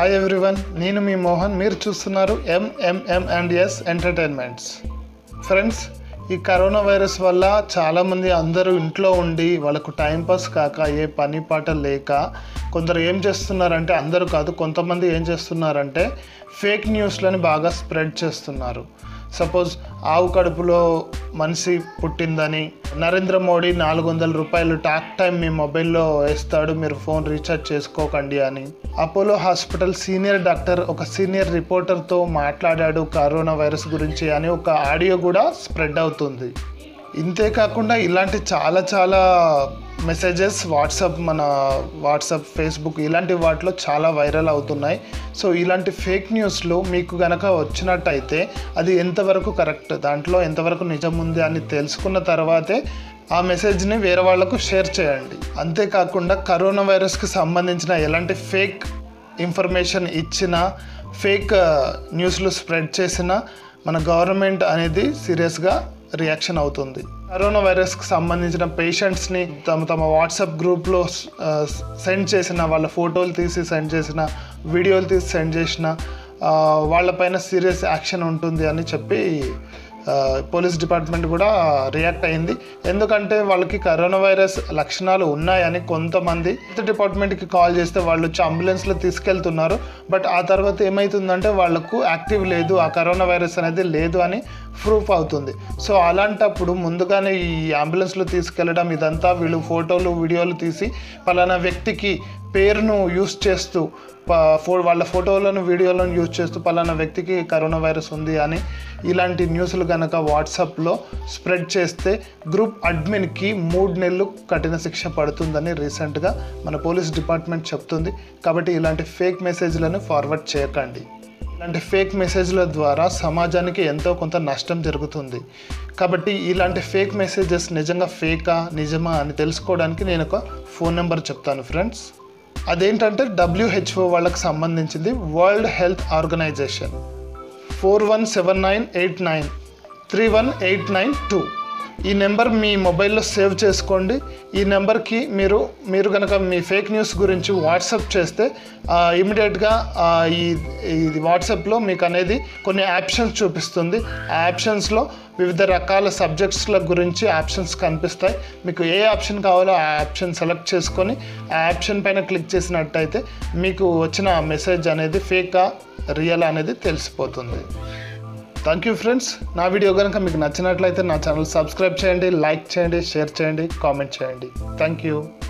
hi everyone నేను మీ మోహన్ మీరు చూస్తున్నారు MMM and S entertainments friends ఈ కరోనా వైరస్ వల్ల చాలామంది అందరూ ఇంట్లో ఉండి వాళ్ళకు టైంపాస్ కాక ఏ పని పాట లేక కొందరు ఏం చేస్తున్నారంటే అందరూ కాదు కొంతమంది ఏం చేస్తున్నారంటే ఫేక్ న్యూస్లని బాగా స్ప్రెడ్ చేస్తున్నారు సపోజ్ ఆవు కడుపులో మనిషి పుట్టిందని నరేంద్ర మోడీ నాలుగు వందల రూపాయలు టాక్ టైం మీ మొబైల్లో వేస్తాడు మీరు ఫోన్ రీఛార్జ్ చేసుకోకండి అని అపోలో హాస్పిటల్ సీనియర్ డాక్టర్ ఒక సీనియర్ రిపోర్టర్తో మాట్లాడాడు కరోనా వైరస్ గురించి అని ఒక ఆడియో కూడా స్ప్రెడ్ అవుతుంది ఇంతే కాకుండా ఇలాంటి చాలా చాలా మెసేజెస్ వాట్సాప్ మన వాట్సాప్ ఫేస్బుక్ ఇలాంటి వాటిలో చాలా వైరల్ అవుతున్నాయి సో ఇలాంటి ఫేక్ న్యూస్లు మీకు గనక వచ్చినట్టయితే అది ఎంతవరకు కరెక్ట్ దాంట్లో ఎంతవరకు నిజం ఉంది అని తెలుసుకున్న తర్వాతే ఆ మెసేజ్ని వేరే వాళ్ళకు షేర్ చేయండి అంతేకాకుండా కరోనా వైరస్కి సంబంధించిన ఎలాంటి ఫేక్ ఇన్ఫర్మేషన్ ఇచ్చినా ఫేక్ న్యూస్లు స్ప్రెడ్ చేసినా మన గవర్నమెంట్ అనేది సీరియస్గా రియాక్షన్ అవుతుంది కరోనా వైరస్కి సంబంధించిన పేషెంట్స్ని తమ తమ వాట్సాప్ గ్రూప్లో సెండ్ చేసిన వాళ్ళ ఫోటోలు తీసి సెండ్ చేసిన వీడియోలు తీసి సెండ్ చేసిన ఆ, వాళ్ళపైన సీరియస్ యాక్షన్ ఉంటుంది అని చెప్పి ఆ, పోలీస్ డిపార్ట్మెంట్ కూడా రియాక్ట్ అయింది ఎందుకంటే వాళ్ళకి కరోనా వైరస్ లక్షణాలు ఉన్నాయని కొంతమంది హెల్త్ డిపార్ట్మెంట్కి కాల్ చేస్తే వాళ్ళు వచ్చి అంబులెన్స్లో తీసుకెళ్తున్నారు బట్ ఆ తర్వాత ఏమవుతుందంటే వాళ్ళకు యాక్టివ్ లేదు ఆ కరోనా వైరస్ అనేది లేదు అని ప్రూఫ్ అవుతుంది సో అలాంటప్పుడు ముందుగానే ఈ అంబులెన్స్లో తీసుకెళ్ళడం ఇదంతా వీళ్ళు ఫోటోలు వీడియోలు తీసి పలానా వ్యక్తికి పేరును యూస్ చేస్తూ ప- ఫో వాళ్ళ ఫోటోలను వీడియోలను యూజ్ చేస్తూ పలానా వ్యక్తికి కరోనా వైరస్ ఉంది అని ఇలాంటి న్యూస్లు కనుక వాట్సాప్లో స్ప్రెడ్ చేస్తే గ్రూప్ అడ్మిన్కి మూడు నెలలు కఠిన శిక్ష పడుతుందని రీసెంట్గా మన పోలీస్ డిపార్ట్మెంట్ చెప్తుంది కాబట్టి ఇలాంటి ఫేక్ మెసేజ్లను ఫార్వర్డ్ చేయకండి ఇలాంటి ఫేక్ మెసేజ్ల ద్వారా సమాజానికి ఎంతో కొంత నష్టం జరుగుతుంది కాబట్టి ఇలాంటి ఫేక్ మెసేజెస్ నిజంగా ఫేకా నిజమా అని తెలుసుకోవడానికి నేను ఒక ఫోన్ నెంబర్ చెప్తాను ఫ్రెండ్స్ అదేంటంటే డబ్ల్యూహెచ్ఓ వాళ్ళకి సంబంధించింది world health organisation four one seven nine eight nine three one eight nine two ఈ నెంబర్ మీ మొబైల్లో సేవ్ చేసుకోండి ఈ నెంబర్కి మీరు మీరు కనుక మీ ఫేక్ న్యూస్ గురించి వాట్సాప్ చేస్తే ఇమీడియట్గా ఈ ఇది వాట్సాప్లో మీకు అనేది కొన్ని ఆప్షన్స్ చూపిస్తుంది ఆ ఆప్షన్స్లో వివిధ రకాల సబ్జెక్ట్స్ల గురించి ఆప్షన్స్ కనిపిస్తాయి మీకు ఏ ఆప్షన్ కావాలో ఆ ఆప్షన్ సెలెక్ట్ చేసుకొని ఆ ఆప్షన్ పైన క్లిక్ చేసినట్టయితే మీకు వచ్చిన మెసేజ్ అనేది ఫేకా రియల్ అనేది తెలిసిపోతుంది థ్యాంక్ యూ ఫ్రెండ్స్ నా వీడియో కనుక మీకు నచ్చినట్లయితే నా ఛానల్ సబ్స్క్రైబ్ చేయండి లైక్ చేయండి షేర్ చేయండి కామెంట్ చేయండి థ్యాంక్ యూ